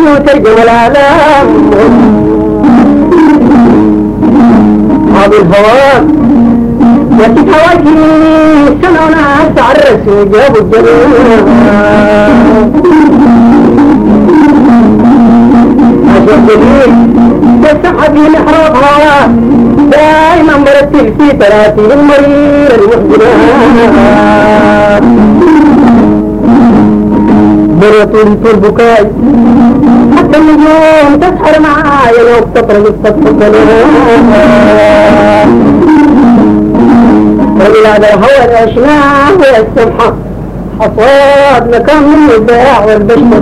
وترجم الآلام أصحاب الهوى وكيف هواجي سنة وناس عرسوا جابوا الجنة عشان جديد تسحب لي محراب هوا دائما مرتب في تراتيب المرير المحزنات مرة طول بكاي حتى النجوم تسحر معايا لو تطرق السطح وإلى هذا الهوى الأشناه والسمحة حصاد مكان من الباع والبشر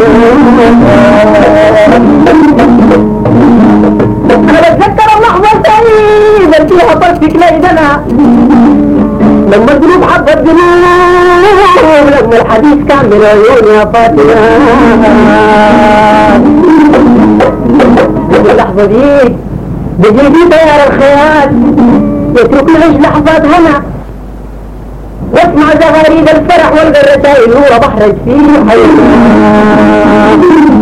أنا بتذكر اللحظة سعيدة اللي فيها طرفك ليدنا لما القلوب حبت جنون لما الحديث كان من عيون يا فاطمة اللحظة دي بيجي في تيار الخيال يترك ليش لحظات هنا واسمع زغاريد الفرح والقى الرسائل نور بحرج فيه حيوان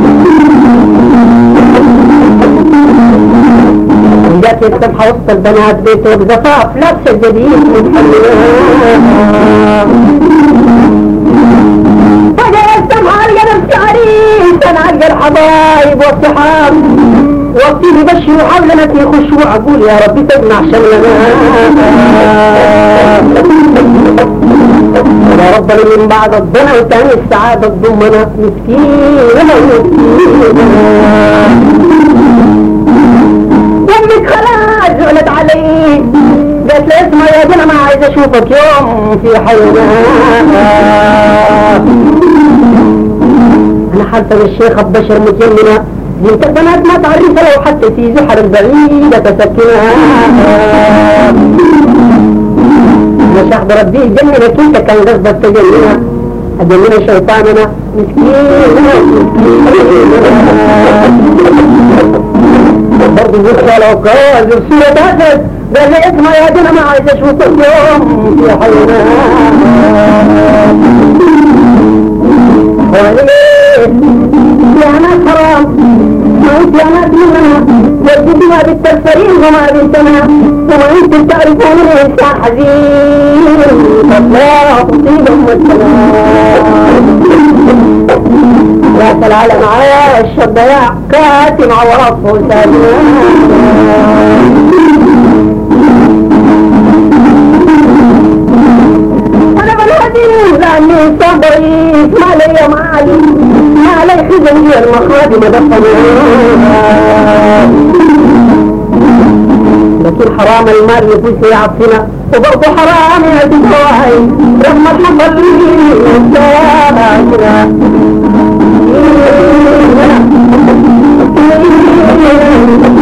جات السبحة وسط البنات بيته بزفاف لابسة جديد متحملة فجأة السبحة لقى نفسي عريس انا القى الحبايب والصحاب وقتي ببشر حولنا في خشوع اقول يا ربي تجمع شملنا يا رب من بعد الضنا وتاني السعادة تضمنا مسكينة مسكينة امك خلاص زعلت علي قالت لي اسمع يا بنا ما عايز اشوفك يوم في حيوان انا حالفه بالشيخ البشر مجننه بنت البنات ما تعرفها لو حتى في زحر البعيدة تسكنها مش احضر ربي جننك انت كان قصدك تجننها أجننا شيطاننا مسكين برضه بكرة لو كان بصورة أسد قال لي اسمع يا دينا ما عايز أشوفك يوم في حيوانات وليه يا ناس حرام ما انت يا ناس مننا والدنيا بالتفسير وما بنتنا وما انتم تعرفون الانسان حزين فلا تصيبهم السلام راس العالم عاش الضياع كاتم عورته انا بنادي لاني صبري ما لي معالي ما لي خزني المخادم دفنها لكن حرام المال يفوز يعطينا وبرضه حرام يعطينا رحمة حصل لي